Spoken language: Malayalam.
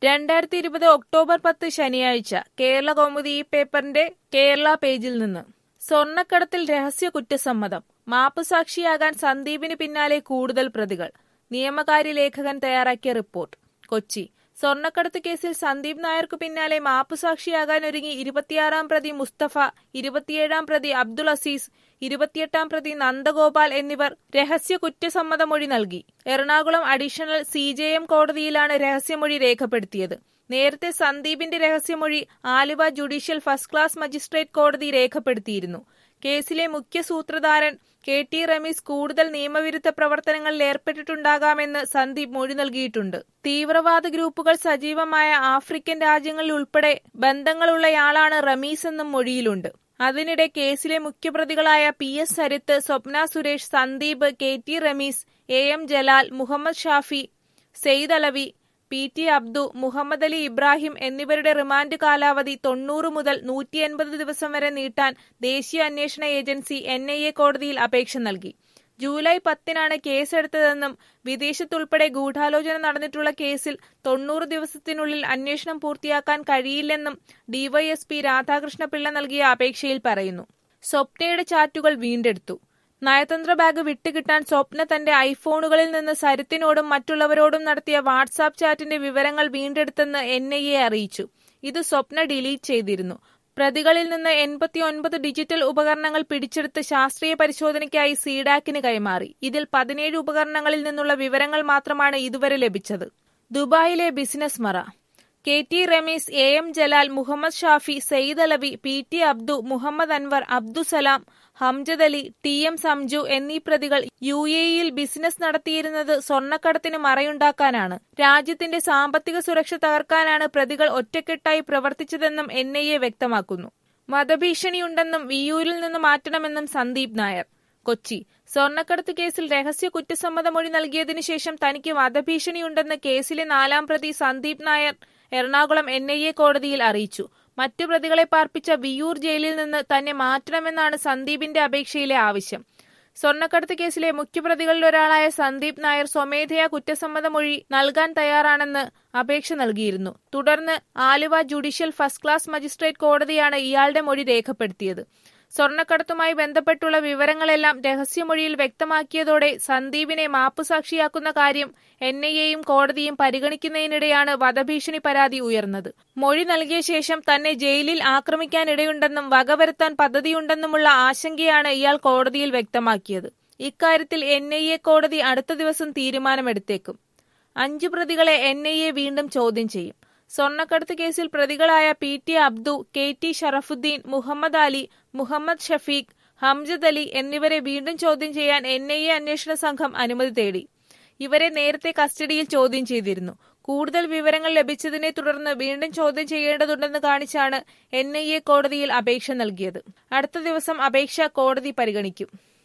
രണ്ടായിരത്തി ഇരുപത് ഒക്ടോബർ പത്ത് ശനിയാഴ്ച കേരള കൗമുദി ഈ പേപ്പറിന്റെ കേരള പേജിൽ നിന്ന് സ്വർണ്ണക്കടത്തിൽ രഹസ്യ കുറ്റസമ്മതം മാപ്പുസാക്ഷിയാകാൻ സന്ദീപിന് പിന്നാലെ കൂടുതൽ പ്രതികൾ നിയമകാര്യ ലേഖകൻ തയ്യാറാക്കിയ റിപ്പോർട്ട് കൊച്ചി സ്വർണ്ണക്കടത്ത് കേസിൽ സന്ദീപ് നായർക്കു പിന്നാലെ മാപ്പുസാക്ഷിയാകാൻ ഒരുങ്ങി ഇരുപത്തിയാറാം പ്രതി മുസ്തഫ ഇരുപത്തിയേഴാം പ്രതി അബ്ദുൾ അസീസ് ഇരുപത്തിയെട്ടാം പ്രതി നന്ദഗോപാൽ എന്നിവർ രഹസ്യ കുറ്റസമ്മതമൊഴി നൽകി Ernakulam additional C J M കോടതിയിലാണ് രഹസ്യമൊഴി രേഖപ്പെടുത്തിയത് നേരത്തെ സന്ദീപിന്റെ രഹസ്യമൊഴി Aluva judicial first class magistrate കോടതി രേഖപ്പെടുത്തിയിരുന്നു കേസിലെ മുഖ്യ സൂത്രധാരൻ കെ ടി റമീസ് കൂടുതൽ നിയമവിരുദ്ധ പ്രവർത്തനങ്ങളിൽ ഏർപ്പെട്ടിട്ടുണ്ടാകാമെന്ന് സന്ദീപ് മൊഴി നൽകിയിട്ടുണ്ട് തീവ്രവാദ ഗ്രൂപ്പുകൾ സജീവമായ ആഫ്രിക്കൻ രാജ്യങ്ങളിൽ ഉൾപ്പെടെ ബന്ധങ്ങളുള്ളയാളാണ് റമീസ് എന്നും മൊഴിയിലുണ്ട് അതിനിടെ കേസിലെ മുഖ്യപ്രതികളായ P S Sarith Swapna Suresh Sandeep K T Ramees A M Jalal Muhammad Shafi Sayed Alavi P T Abdu Muhammad Ali Ibrahim എന്നിവരുടെ റിമാൻഡ് കാലാവധി തൊണ്ണൂറ് മുതൽ നൂറ്റി എൺപത് ദിവസം വരെ നീട്ടാൻ ദേശീയ അന്വേഷണ ഏജൻസി എൻ ഐ എ കോടതിയിൽ അപേക്ഷ നൽകി ജൂലൈ പത്തിനാണ് കേസെടുത്തതെന്നും വിദേശത്തുൾപ്പെടെ ഗൂഢാലോചന നടന്നിട്ടുള്ള കേസിൽ തൊണ്ണൂറ് ദിവസത്തിനുള്ളിൽ അന്വേഷണം പൂർത്തിയാക്കാൻ കഴിയില്ലെന്നും ഡിവൈഎസ്പി രാധാകൃഷ്ണപിള്ള നൽകിയ അപേക്ഷയിൽ പറയുന്നു സ്വപ്നയുടെ ചാറ്റുകൾ വീണ്ടെടുത്തു നയതന്ത്ര ബാഗ് വിട്ടുകിട്ടാൻ സ്വപ്ന തന്റെ ഐഫോണുകളിൽ നിന്ന് സരിത്തിനോടും മറ്റുള്ളവരോടും നടത്തിയ വാട്സാപ്പ് ചാറ്റിന്റെ വിവരങ്ങൾ വീണ്ടെടുത്തെന്ന് എൻ ഐ എ അറിയിച്ചു ഇത് സ്വപ്ന ഡിലീറ്റ് ചെയ്തിരുന്നു പ്രതികളിൽ നിന്ന് എൺപത്തിയൊൻപത് ഡിജിറ്റൽ ഉപകരണങ്ങൾ പിടിച്ചെടുത്ത് ശാസ്ത്രീയ പരിശോധനയ്ക്കായി സീഡാക്കിന് കൈമാറി ഇതിൽ പതിനേഴ് ഉപകരണങ്ങളിൽ നിന്നുള്ള വിവരങ്ങൾ മാത്രമാണ് ഇതുവരെ ലഭിച്ചത് ദുബായിലെ ബിസിനസ് മറ K T Ramees A M Jalal Muhammad Shafi Sayed Alavi P T Abdu Muhammad Anwar Abdussalam Hamjad Ali T M Samju എന്നീ പ്രതികൾ യു എ ഇയിൽ ബിസിനസ് നടത്തിയിരുന്നത് സ്വർണ്ണക്കടത്തിന് മറയുണ്ടാക്കാനാണ് രാജ്യത്തിന്റെ സാമ്പത്തിക സുരക്ഷ തകർക്കാനാണ് പ്രതികൾ ഒറ്റക്കെട്ടായി പ്രവർത്തിച്ചതെന്നും എൻ ഐ എ വ്യക്തമാക്കുന്നു വധഭീഷണിയുണ്ടെന്നും വിയൂരിൽ നിന്ന് മാറ്റണമെന്നും സന്ദീപ് നായർ കൊച്ചി സ്വർണ്ണക്കടത്ത് കേസിൽ രഹസ്യ കുറ്റസമ്മതമൊഴി നൽകിയതിനു ശേഷം തനിക്ക് വധഭീഷണിയുണ്ടെന്ന് കേസിലെ നാലാം പ്രതി Sandeep Nair Ernakulam N I A കോടതിയിൽ അറിയിച്ചു മറ്റു പ്രതികളെ പാർപ്പിച്ച വിയൂർ ജയിലിൽ നിന്ന് തന്നെ മാറ്റണമെന്നാണ് സന്ദീപിന്റെ അപേക്ഷയിലെ ആവശ്യം സ്വർണ്ണക്കടത്ത് കേസിലെ മുഖ്യപ്രതികളിലൊരാളായ സന്ദീപ് നായർ സ്വമേധയാ കുറ്റസമ്മതമൊഴി നൽകാൻ തയ്യാറാണെന്ന് അപേക്ഷ നൽകിയിരുന്നു തുടർന്ന് Aluva judicial first class magistrate കോടതിയാണ് ഇയാളുടെ മൊഴി രേഖപ്പെടുത്തിയത് സ്വർണ്ണക്കടത്തുമായി ബന്ധപ്പെട്ടുള്ള വിവരങ്ങളെല്ലാം രഹസ്യമൊഴിയിൽ വ്യക്തമാക്കിയതോടെ സന്ദീപിനെ മാപ്പുസാക്ഷിയാക്കുന്ന കാര്യം എൻ ഐ എയും കോടതിയും പരിഗണിക്കുന്നതിനിടെയാണ് വധഭീഷണി പരാതി ഉയർന്നത് മൊഴി നൽകിയ ശേഷം തന്നെ ജയിലിൽ ആക്രമിക്കാനിടയുണ്ടെന്നും വകവരുത്താൻ പദ്ധതിയുണ്ടെന്നുമുള്ള ആശങ്കയാണ് ഇയാൾ കോടതിയിൽ വ്യക്തമാക്കിയത് ഇക്കാര്യത്തിൽ എൻ ഐ എ കോടതി അടുത്ത ദിവസം തീരുമാനമെടുത്തേക്കും അഞ്ചു പ്രതികളെ എൻ ഐ എ വീണ്ടും ചോദ്യം ചെയ്യും സ്വർണ്ണക്കടത്ത് കേസിൽ പ്രതികളായ P T Abdu K T Sharafuddin Muhammad Ali Muhammad Shafeeq Hamjad Ali എന്നിവരെ വീണ്ടും ചോദ്യം ചെയ്യാൻ എൻ ഐ എ അന്വേഷണ സംഘം അനുമതി തേടി ഇവരെ നേരത്തെ കസ്റ്റഡിയിൽ ചോദ്യം ചെയ്തിരുന്നു കൂടുതൽ വിവരങ്ങൾ ലഭിച്ചതിനെ തുടർന്ന് വീണ്ടും ചോദ്യം ചെയ്യേണ്ടതുണ്ടെന്ന് കാണിച്ചാണ് എൻ ഐ എ കോടതിയിൽ അപേക്ഷ നൽകിയത് അടുത്ത ദിവസം അപേക്ഷ കോടതി പരിഗണിക്കും